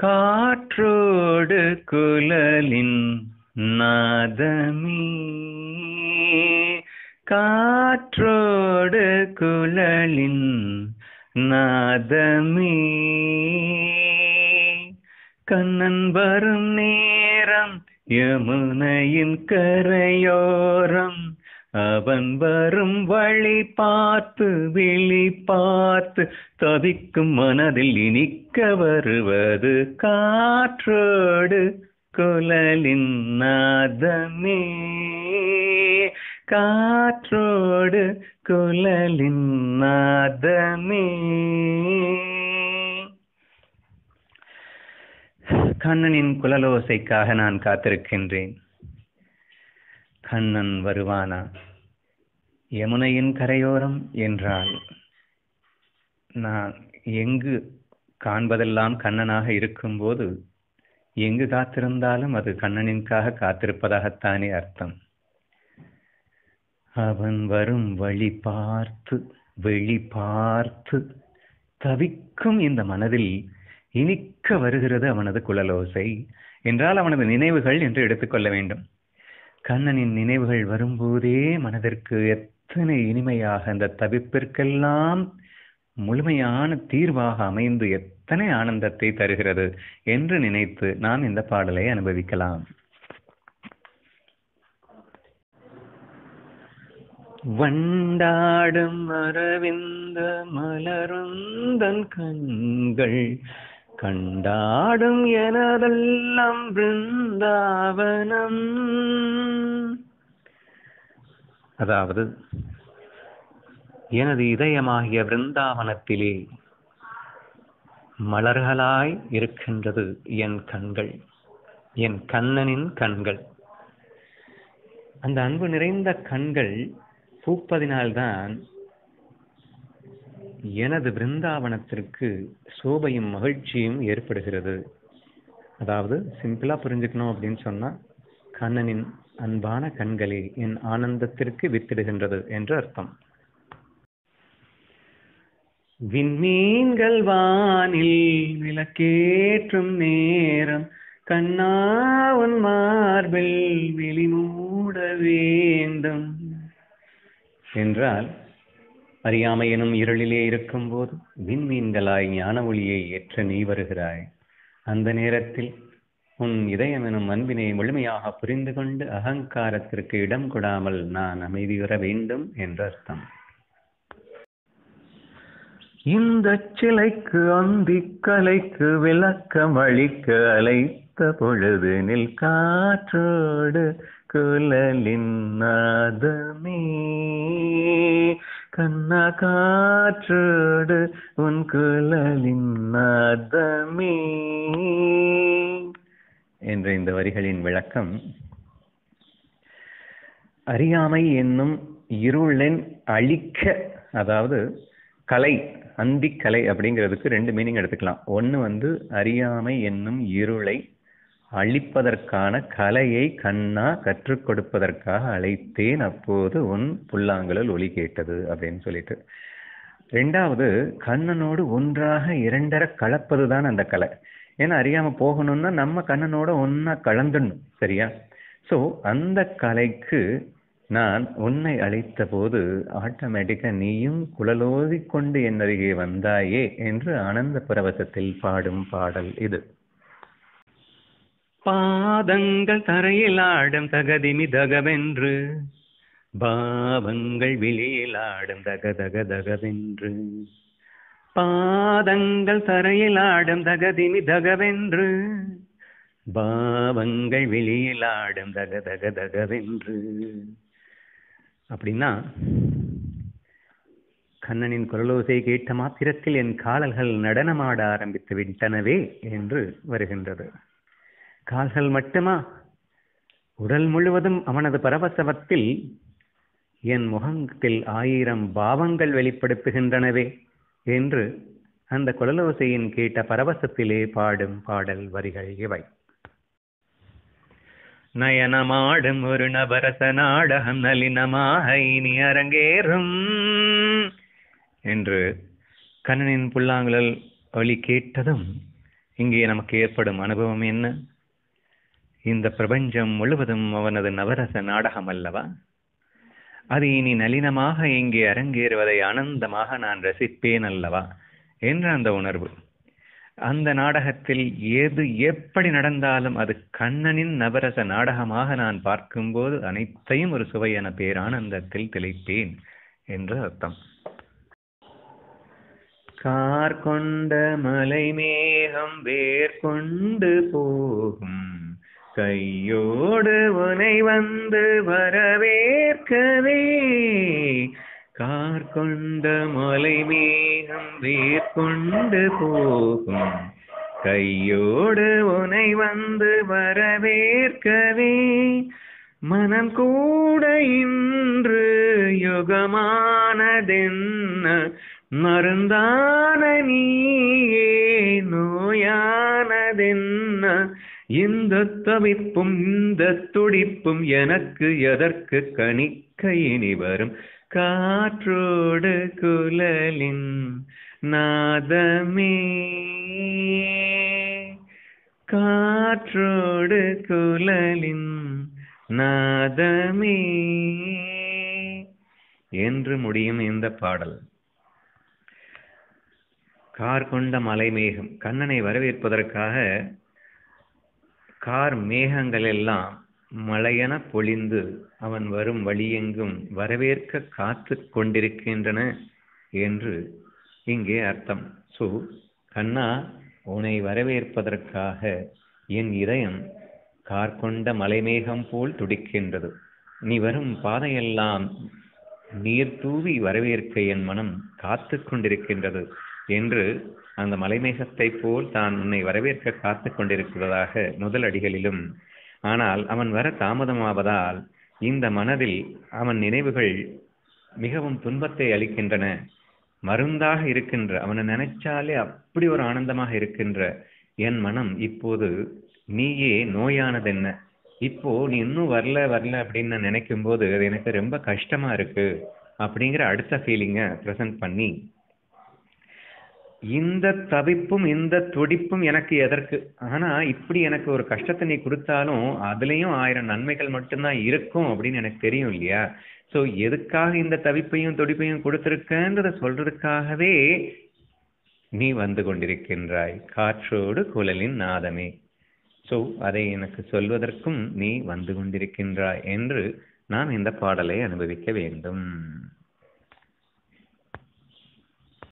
காற்றோடு குழலின் நாதமே காற்றோடு குழலின் நாதமே கண்ணன் வரும் நேரம் யமுனையின் கரையோரம் அவன் வரும் வழி பார்த்து விழி பார்த்து தவிக்கும் மனதில் இனிக்க வருவது காற்றோடு குழலின் நாதமே காற்றோடு குழலின் நாதமே கண்ணனின் குழலோசைக்காக நான் காத்திருக்கின்றேன் கண்ணன் வருவானா யமுனையின் கரையோரம் என்றால் நான் எங்கு காண்பதெல்லாம் கண்ணனாக இருக்கும்போது எங்கு காத்திருந்தாலும் அது கண்ணனின்காக காத்திருப்பதாகத்தானே அர்த்தம் அவன் வரும் வழி பார்த்து வெளி பார்த்து தவிக்கும் இந்த மனதில் இனிக்க வருகிறது அவனது குழலோசை என்றால் அவனது நினைவுகள் என்று எடுத்துக்கொள்ள வேண்டும் கண்ணனின் நினைவுகள் வரும்போதே மனதிற்கு எத்தனை இனிமையாக அந்த தவிப்பிற்கெல்லாம் முழுமையான தீர்வாக அமைந்து எத்தனை ஆனந்தத்தை தருகிறது என்று நினைத்து நாம் இந்த பாடலை அனுபவிக்கலாம் வண்டாடும் அரவிந்த மலருந்தன் கண்கள் கண்டாடும் எனதெல்லாம் பிருந்தாவனம் அதாவது எனது இதயமாகிய பிருந்தாவனத்திலே மலர்களாய் இருக்கின்றது என் கண்கள் என் கண்ணனின் கண்கள் அந்த அன்பு நிறைந்த கண்கள் பூப்பதினால்தான் எனது பிருந்தாவனத்திற்கு சோபையும் மகிழ்ச்சியும் ஏற்படுகிறது அதாவது சிம்பிளா புரிஞ்சுக்கணும் அப்படின்னு சொன்னா கண்ணனின் அன்பான கண்களே என் ஆனந்தத்திற்கு வித்திடுகின்றது என்று அர்த்தம் விண்மீன்கள் வானில் விளக்கேற்றும் நேரம் கண்ணா உன் மார்பில் வெளிமூட வேண்டும் என்றால் அறியாமை எனும் இருளிலே இருக்கும்போது விண்மீன்களாய் ஞான ஒளியை ஏற்ற நீ வருகிறாய் அந்த நேரத்தில் உன் இதயம் எனும் அன்பினை முழுமையாக புரிந்து கொண்டு அகங்காரத்திற்கு இடம் கொடாமல் நான் அமைதியுற வேண்டும் என்று அர்த்தம் இந்த சிலைக்கு அந்தி கலைக்கு விளக்கம் அளிக்க அழைத்த பொழுதினில் காற்றோடு குழலின் நாதமே கண்ணா காற்றோடு உன் குழலின் நாதமே என்ற இந்த வரிகளின் விளக்கம் அறியாமை என்னும் இருளின் அழிக்க அதாவது கலை அந்திக்கலை அப்படிங்கிறதுக்கு ரெண்டு மீனிங் எடுத்துக்கலாம் ஒன்று வந்து அறியாமை என்னும் இருளை அழிப்பதற்கான கலையை கண்ணா கற்றுக் கொடுப்பதற்காக அழைத்தேன் அப்போது உன் புல்லாங்குழல் ஒலி கேட்டது அப்படின்னு சொல்லிட்டு ரெண்டாவது கண்ணனோடு ஒன்றாக இரண்டர கலப்பதுதான் அந்த கலை ஏன்னா அறியாம போகணும்னா நம்ம கண்ணனோட ஒன்னா கலந்துடணும் சரியா சோ அந்த கலைக்கு நான் உன்னை அழைத்த போது ஆட்டோமேட்டிக்கா நீயும் குழலோதி கொண்டு என் அருகே வந்தாயே என்று ஆனந்த பரவசத்தில் பாடும் பாடல் இது பாதங்கள் தரையில் ஆடும் தகதிமி தகவென்று பாவங்கள் வெளியில் ஆடும் தக தக தகவென்று பாதங்கள் தரையில் ஆடும் தகதிமி தகவென்று பாவங்கள் வெளியில் ஆடும் தக தக தகவென்று அப்படின்னா கண்ணனின் குரலோசை கேட்ட மாத்திரத்தில் என் கால்கள் நடனமாட ஆரம்பித்து விட்டனவே என்று வருகின்றது கால்கள் மட்டுமா உடல் முழுவதும் அவனது பரவசவத்தில் என் முகத்தில் ஆயிரம் பாவங்கள் வெளிப்படுத்துகின்றனவே என்று அந்த குழலோசையின் கேட்ட பரவசத்திலே பாடும் பாடல் வரிகள் இவை நயனமாடும் ஒரு நபரச நாடகம் நளினமாக இனி அரங்கேறும் என்று கண்ணனின் புல்லாங்குழல் ஒலி கேட்டதும் இங்கே நமக்கு ஏற்படும் அனுபவம் என்ன இந்த பிரபஞ்சம் முழுவதும் அவனது நவரச நாடகம் அல்லவா அது இனி நளினமாக இங்கே அரங்கேறுவதை ஆனந்தமாக நான் ரசிப்பேன் அல்லவா என்ற அந்த உணர்வு அந்த நாடகத்தில் எது எப்படி நடந்தாலும் அது கண்ணனின் நவரச நாடகமாக நான் பார்க்கும்போது அனைத்தையும் ஒரு சுவையான பேரானந்தத்தில் திளைப்பேன் என்று அர்த்தம் கார் கொண்ட மலை மேகம் வேர் கொண்டு போகும் கையோடு உனை வந்து வரவேற்கவே கார் கொண்ட மலை மேகம் வேர் கொண்டு போகும் கையோடு உனை வந்து வரவேற்கவே மனம் கூட இன்று யுகமானதென்ன மருந்தான நீயே நோயானதென்ன இந்த தவிப்பும் இந்த துடிப்பும் எனக்கு எதற்கு கணிக்க இனி வரும் காற்றோடு குழலின் நாதமே காற்றோடு குழலின் நாதமே என்று முடியும் இந்த பாடல் கார் கொண்ட மலை மேகம் கண்ணனை வரவேற்பதற்காக கார் மேகங்கள் எல்லாம் மழையென பொழிந்து அவன் வரும் வழியெங்கும் வரவேற்க காத்து கொண்டிருக்கின்றன என்று இங்கே அர்த்தம் சோ கண்ணா உன்னை வரவேற்பதற்காக என் இதயம் கார் கொண்ட மலைமேகம் போல் துடிக்கின்றது நீ வரும் பாதையெல்லாம் நீர் தூவி வரவேற்க என் மனம் காத்து கொண்டிருக்கின்றது என்று அந்த மலைமேகத்தை போல் தான் உன்னை வரவேற்க காத்து கொண்டிருக்கிறதாக முதல் அடிகளிலும் ஆனால் அவன் வர தாமதமாவதால் இந்த மனதில் அவன் நினைவுகள் மிகவும் துன்பத்தை அளிக்கின்றன மருந்தாக இருக்கின்ற அவனை நினைச்சாலே அப்படி ஒரு ஆனந்தமாக இருக்கின்ற என் மனம் இப்போது நீயே நோயானதென்ன இப்போ நீ இன்னும் வரல வரல அப்படின்னு நான் நினைக்கும் போது அது எனக்கு ரொம்ப கஷ்டமா இருக்கு அப்படிங்கிற அடுத்த ஃபீலிங்கை ப்ரெசென்ட் பண்ணி இந்த தவிப்பும் இந்த துடிப்பும் எனக்கு எதற்கு ஆனா இப்படி எனக்கு ஒரு கஷ்டத்தை நீ கொடுத்தாலும் அதுலயும் ஆயிரம் நன்மைகள் மட்டும்தான் இருக்கும் அப்படின்னு எனக்கு தெரியும் இல்லையா சோ எதுக்காக இந்த தவிப்பையும் துடிப்பையும் கொடுத்திருக்கன்றத சொல்றதுக்காகவே நீ வந்து கொண்டிருக்கின்றாய் காற்றோடு குழலின் நாதமே சோ அதை எனக்கு சொல்வதற்கும் நீ வந்து கொண்டிருக்கின்றாய் என்று நாம் இந்த பாடலை அனுபவிக்க வேண்டும்